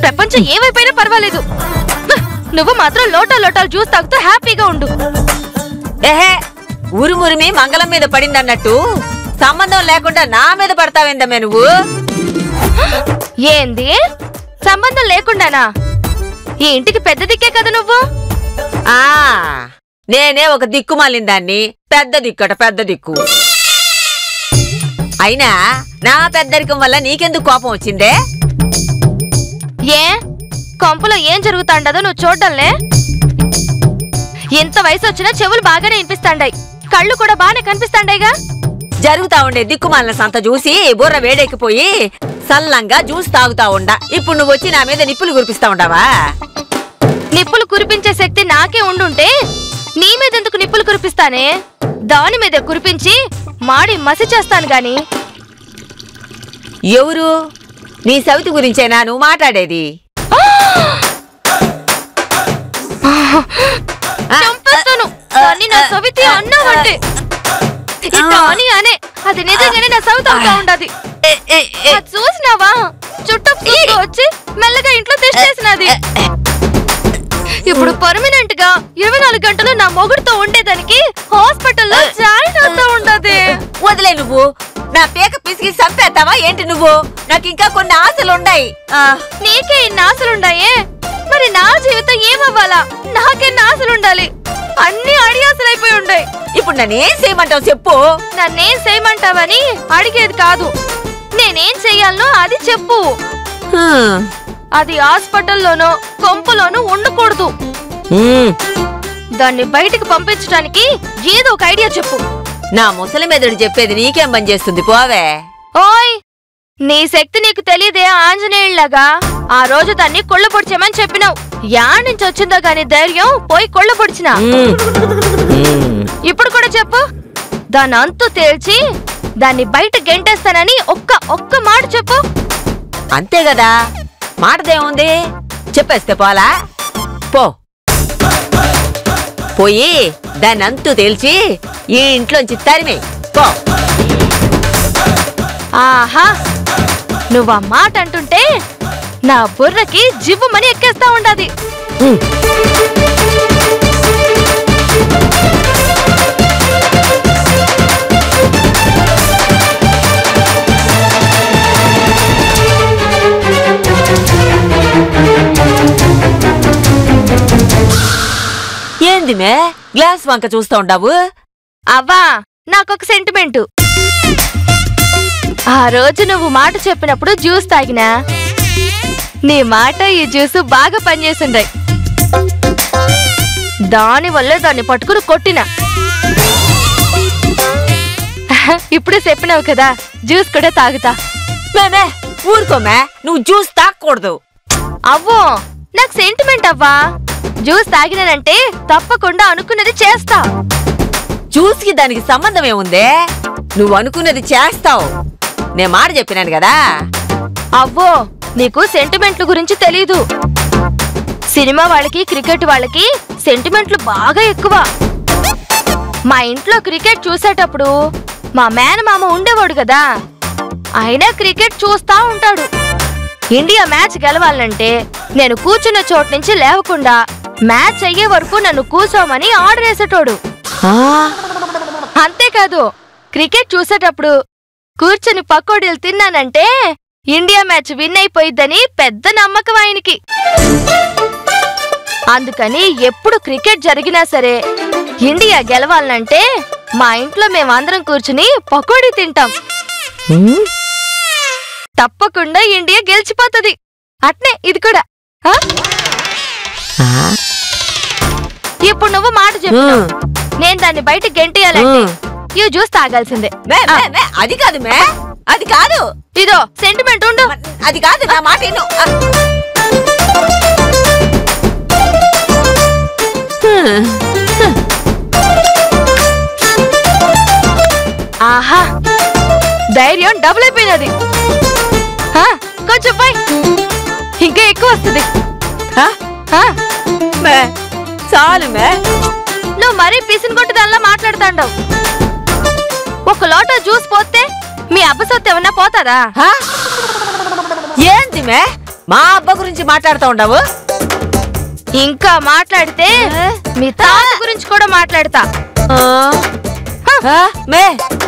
ప్రపంచం ఏమైపోయినా పర్వాలేదు హ్, నువ్వు మాత్రం లోటా లోటాలు జ్యూస్ తాగుతూ హ్యాపీగా ఉండు ఏహే ఉరుమురిమి మంగళం మీద పడిందన్నట్టు సంబంధం లేకుండా నా మీద పడతావేందమ్మే నువ్వు ఏంది సంబంధం లేకుండానా ఈ ఇంటికి పెద్ద దిక్కే కదా నువ్వు ఆ నేనే ఒక దిక్కు మాలిన దాన్ని పెద్ద దిక్కట పెద్ద దిక్కు అయినా నా పెద్దరికం వల్ల నీకెందుకు కోపం వచ్చిందే ఏ కొంపలో ఏం జరుగుతాండదో నువ్వు చూడ్డంలే ఇంత వయసు వచ్చినా చెవులు బాగానే వినిపిస్తాండాయి కళ్ళు కూడా బాగానే కనిపిస్తాండాయిగా జరుగుతా ఉండే దిక్కుమాలిన సంత చూసి బుర్ర వేడెక్కిపోయి సల్లంగా జ్యూస్ తాగుతా ఉండా ఇప్పుడు నువ్వు వచ్చి నా మీద నిప్పులు కురిపిస్తా ఉండావా నిప్పులు కురిపించే శక్తి నాకే ఉండుంటే నీ మీద ఎందుకు నిప్పులు కురిపిస్తానే దాని మీద కురిపించి మాడి మసి చేస్తాను గాని ఎవరు నీ సవితి గురించేనా నువ్వు మాట్లాడేది చంపేస్తాను దాన్ని నా సవితి అన్నావంటే దాని అనే అది నిజంగానే నా సవితి అవుతా ఉండదు అది చూసినావా చుట్టూ పురుగు వచ్చి మెల్లగా ఇంట్లో తెచ్చేసినది ఇప్పుడు పర్మనెంట్ గా ఇరవై నాలుగు గంటలు నా మొగుడుతో ఉండేదానికి హాస్పిటల్లో జాయిన్ అవుతా ఉండదు వదిలే నువ్వు నా పేక పిసికి చంపేస్తావా ఏంటి నువ్వు నాకు ఇంకా కొన్ని ఆశలున్నాయి ఆ, నీకే ఇన్ని ఆశలుండాయే మరి నా జీవితం ఏమవ్వాలా నాకెన్ని ఆశలుండాలి అన్ని అడియాసలైపోయి ఉండాయి ఇప్పుడు నన్ను ఏం చేయమంటావు చెప్పు నన్నేం చేయమంటావని అడిగేది కాదు నేనేం చెయ్యాలనో అది చెప్పు హ్మ్. అది హాస్పిటల్లోనో కొంపలోనో ఉండకూడదు హ్మ్. దాన్ని బయటికి పంపించడానికి ఏదో ఒక ఐడియా చెప్పు నా ముసలి మెదడు చెప్పేది నీకేం పని చేస్తుంది పోవే ఓయ్ నీ శక్తి నీకు తెలియదే ఆంజనేయుల్లాగా ఆ రోజు దాన్ని కొళ్ళ పొడిచామని చెప్పినావు యా నుంచి వచ్చిందో గాని ధైర్యం పోయి కొళ్ళ పొడిచినా హ్మ్. హ్మ్. ఇప్పుడు కూడా చెప్పు దాని అంతు తేల్చి దాన్ని బయట గెంటేస్తానని ఒక్క ఒక్క మాట చెప్పు అంతే కదా మాటదేముంది చెప్పేస్తే పోలా పో పోయి దాన్ని అంతు తేల్చి ఈ ఇంట్లోంచి తరిమే పో ఆహా నువ్వు ఆ మాట అంటుంటే నా బుర్రకి జివ్వుమని ఎక్కేస్తా ఉండది హ్మ్. ఏంది మే గ్లాస్ వంక చూస్తా ఉండావు అవ్వా నాకొక సెంటిమెంటు ఆ రోజు నువ్వు మాట చెప్పినప్పుడు జ్యూస్ తాగినా నీ మాట ఈ జ్యూస్ బాగా పనిచేసిండాయి దాని వల్ల దాన్ని పట్టుకుని కొట్టినా ఇప్పుడే చెప్పినావు కదా జ్యూస్ కూడా తాగుతా మేమే ఊరుకోమే నువ్వు జ్యూస్ తాగకూడదు అవ్వో నాకు సెంటిమెంట్ అవ్వా జ్యూస్ తాగినానంటే తప్పకుండా అనుకున్నది చేస్తా జ్యూస్ కి దానికి సంబంధం ఏముందే నువ్వు అనుకున్నది చేస్తావు నేను మాట చెప్పినాను కదా అవ్వో నీకు సెంటిమెంట్ల గురించి తెలీదు సినిమా వాళ్ళకి క్రికెట్ వాళ్ళకి సెంటిమెంట్లు బాగా ఎక్కువ మా ఇంట్లో క్రికెట్ చూసేటప్పుడు మా మేనమామ ఉండేవాడు కదా అయినా క్రికెట్ చూస్తా ఉంటాడు ఇండియా మ్యాచ్ గెలవాలంటే నేను కూర్చున్న చోటు నుంచి లేవకుండా మ్యాచ్ అయ్యే వరకు నన్ను కూర్చోమని ఆర్డర్ వేసేటోడు ఆ, అంతేకాదు క్రికెట్ చూసేటప్పుడు కూర్చొని పకోడీలు తిన్నానంటే ఇండియా మ్యాచ్ విన్ అయిపోయిద్దని పెద్ద నమ్మకం ఆయనకి అందుకని ఎప్పుడు క్రికెట్ జరిగినా సరే ఇండియా గెలవాలంటే మా ఇంట్లో మేమందరం కూర్చుని పకోడీ తింటాం హ్మ్? తప్పకుండా ఇండియా గెలిచిపోతది అట్నే ఇది కూడా ఆ? ఆ, ఇప్పుడు నువ్వు మాట చెప్పు హ్మ్. నేను దాన్ని బయట గెంటేయాలంటే హ్మ్. ఇవి జ్యూస్ తాగాల్సిందే మే, మే, మే, అది కాదు మే అది కాదు ఇదో సెంటిమెంట్ ఉండు అది కాదు నా మాట విను. ఆ. హ్మ్. ఆహా ధైర్యం డబుల్ అయిపోయినది ఆ, కొంచెం పై ఇంకా ఎక్కువ వస్తుంది ఆ, ఆ, మే, చాలు మే నువ్వు మరీ పిసిని కొట్టి దానిలా మాట్లాడుతాండవు ఒక లోట జ్యూస్ పోతే మీ అబ్బసొత్తు ఏమన్నా పోతాదా ఆ? ఏంది మే మా అబ్బ గురించి మాట్లాడుతూ ఉండవు ఇంకా మాట్లాడితే మీ తాత గురించి కూడా మాట్లాడతా ఆ? ఆ, మే